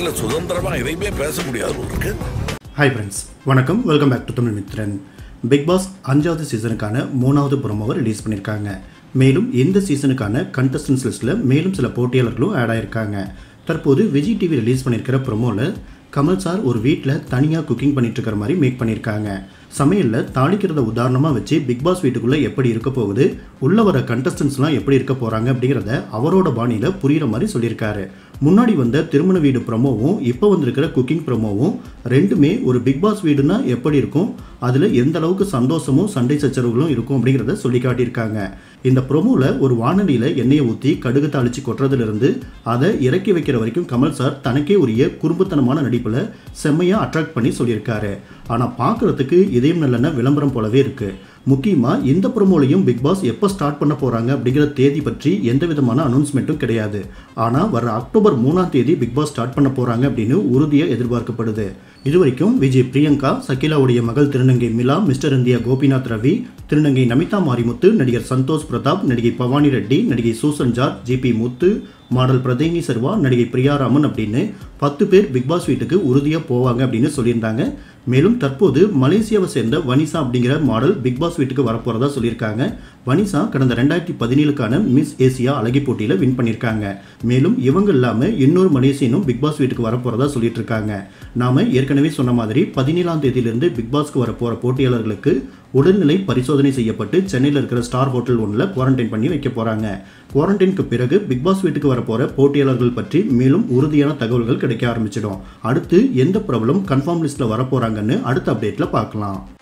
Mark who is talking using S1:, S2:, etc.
S1: வீட்டுல சுதந்திரமா எதையுமே பேச முடியாது போல இருக்கு
S2: ஹாய் ஃப்ரெண்ட்ஸ் வணக்கம் welcome back to Tamil Mithran Bigg Boss அஞ்சாவது சீசனுக்கான மூணாவது ப்ரோமோவை ரிலீஸ் பண்ணியிருக்காங்க மேலும் இந்த சீசனுக்கான கண்டஸ்டன்ஸ் லிஸ்ட்டில் மேலும் சில போட்டியாளர்களும் ஆட் ஆயிருக்காங்க தற்போது விஜய் டிவி ரிலீஸ் பண்ணியிருக்கிற ப்ரோமோவில் கமல் சார் ஒரு வீட்டில் தனியாக குக்கிங் பண்ணிட்டு இருக்கிற மாதிரி மேக் பண்ணியிருக்காங்க சமையலில் தாளிக்கிறத உதாரணமாக வச்சு பிக் பாஸ் வீட்டுக்குள்ளே எப்படி இருக்க போகுது உள்ள வர கண்டஸ்டன்ஸ்லாம் எப்படி இருக்க போகிறாங்க அப்படிங்கிறத அவரோட பாணியில் புரிகிற மாதிரி சொல்லியிருக்காரு முன்னாடி வந்த திருமண வீடு ப்ரமோவும் இப்போ வந்திருக்கிற குக்கிங் ப்ரமோவும் ரெண்டுமே ஒரு பிக் பாஸ் வீடுனா எப்படி இருக்கும் அதில் எந்த அளவுக்கு சந்தோஷமும் சண்டை சச்சரவுகளும் இருக்கும் அப்படிங்கிறத சொல்லி காட்டியிருக்காங்க இந்த ப்ரொமோவில் ஒரு வானொலியில் எண்ணெயை ஊற்றி கடுகு தாளிச்சு கொட்டுறதுலேருந்து அதை இறக்கி வைக்கிற வரைக்கும் கமல் சார் தனக்கே உரிய குறும்புத்தனமான நடிப்பில் செம்மையாக அட்ராக்ட் பண்ணி சொல்லியிருக்காரு ஆனால் பார்க்குறதுக்கு இதயம் நல்லெண்ண விளம்பரம் போலவே இருக்குது முக்கியமாக இந்த ப்ரோமோலையும் பிக் பாஸ் எப்போ ஸ்டார்ட் பண்ண போகிறாங்க அப்படிங்கிற தேதி பற்றி எந்த விதமான அனௌன்ஸ்மெண்ட்டும் கிடையாது ஆனால் வர அக்டோபர் மூணாம் தேதி பிக் பாஸ் ஸ்டார்ட் பண்ண போகிறாங்க அப்படின்னு உறுதியாக எதிர்பார்க்கப்படுது இதுவரைக்கும் விஜய் பிரியங்கா சகிலாவுடைய மகள் திருநங்கை மிலா மிஸ்டர் இந்தியா கோபிநாத் ரவி திருநங்கை நமிதா மாரிமுத்து நடிகர் சந்தோஷ் பிரதாப் நடிகை பவானி ரெட்டி நடிகை சூசன் ஜார்ஜ் ஜிபி முத்து மாடல் பிரதேனி சர்வா நடிகை பிரியாராமன் அப்படின்னு பத்து பேர் பிக் பாஸ் வீட்டுக்கு உறுதியாக போவாங்க அப்படின்னு சொல்லியிருந்தாங்க மேலும் தற்போது மலேசியாவை சேர்ந்த வனிசா அப்படிங்கிற மாடல் பிக் பாஸ் வீட்டுக்கு வரப்போறதா சொல்லியிருக்காங்க வனிசா கடந்த ரெண்டாயிரத்தி பதினேழுக்கான மிஸ் ஏசியா அழகி போட்டியில் வின் பண்ணியிருக்காங்க மேலும் இவங்க இல்லாமல் இன்னொரு மலேசியனும் பிக் பாஸ் வீட்டுக்கு வரப்போறதா சொல்லிட்டு இருக்காங்க நாம ஏற்கனவே சொன்ன மாதிரி பதினேழாம் தேதியிலிருந்து பிக் பாஸ்க்கு வரப்போற போட்டியாளர்களுக்கு உடல்நிலை பரிசோதனை செய்யப்பட்டு சென்னையில் இருக்கிற ஸ்டார் ஹோட்டல் ஒன்றில் குவாரண்டைன் பண்ணி வைக்க போறாங்க குவாரண்டைனுக்கு பிறகு பிக் பாஸ் வீட்டுக்கு வரப்போற போட்டியாளர்கள் பற்றி மேலும் உறுதியான தகவல்கள் கிடைக்க ஆரம்பிச்சிடும் அடுத்து எந்த பிரபலம் கன்ஃபார்ம் லிஸ்ட்டில் வரப்போறாங்கன்னு அடுத்த அப்டேட்டில் பார்க்கலாம்